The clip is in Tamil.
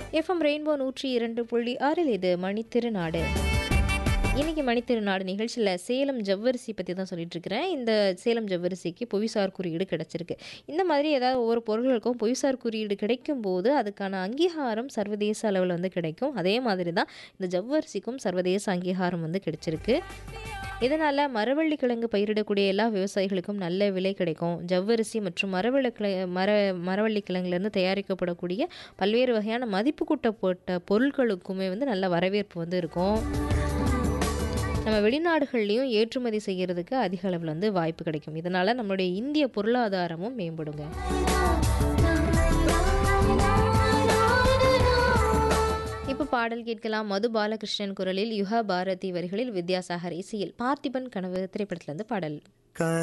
எஃப்எம் ரெயின்போ நூற்றி இரண்டு புள்ளி ஆறில் இது மணித்திருநாடு இன்னைக்கு மணித்திருநாடு நிகழ்ச்சியில் சேலம் ஜவ்வரிசி பற்றி தான் சொல்லிட்டு இருக்கிறேன் இந்த சேலம் ஜவ்வரிசிக்கு புவிசார் குறியீடு கிடைச்சிருக்கு இந்த மாதிரி ஏதாவது ஒவ்வொரு பொருட்களுக்கும் புவிசார் குறியீடு கிடைக்கும் போது அதுக்கான அங்கீகாரம் சர்வதேச அளவில் வந்து கிடைக்கும் அதே மாதிரி தான் இந்த ஜவ்வரிசிக்கும் சர்வதேச அங்கீகாரம் வந்து கிடைச்சிருக்கு இதனால் மரவள்ளி கிழங்கு பயிரிடக்கூடிய எல்லா விவசாயிகளுக்கும் நல்ல விலை கிடைக்கும் ஜவ்வரிசி மற்றும் மரவள்ளி கிழ மர மரவள்ளி கிழங்குலேருந்து தயாரிக்கப்படக்கூடிய பல்வேறு வகையான மதிப்பு கூட்டப்பட்ட பொருட்களுக்குமே வந்து நல்ல வரவேற்பு வந்து இருக்கும் நம்ம வெளிநாடுகள்லையும் ஏற்றுமதி செய்கிறதுக்கு அதிக அளவில் வந்து வாய்ப்பு கிடைக்கும் இதனால் நம்மளுடைய இந்திய பொருளாதாரமும் மேம்படுங்க இப்போ பாடல் கேட்கலாம் மது பாலகிருஷ்ணன் குரலில் யுகா பாரதி வரிகளில் வித்யாசாகர் இசையில் பார்த்திபன் கனவு திரைப்படத்திலிருந்து பாடல்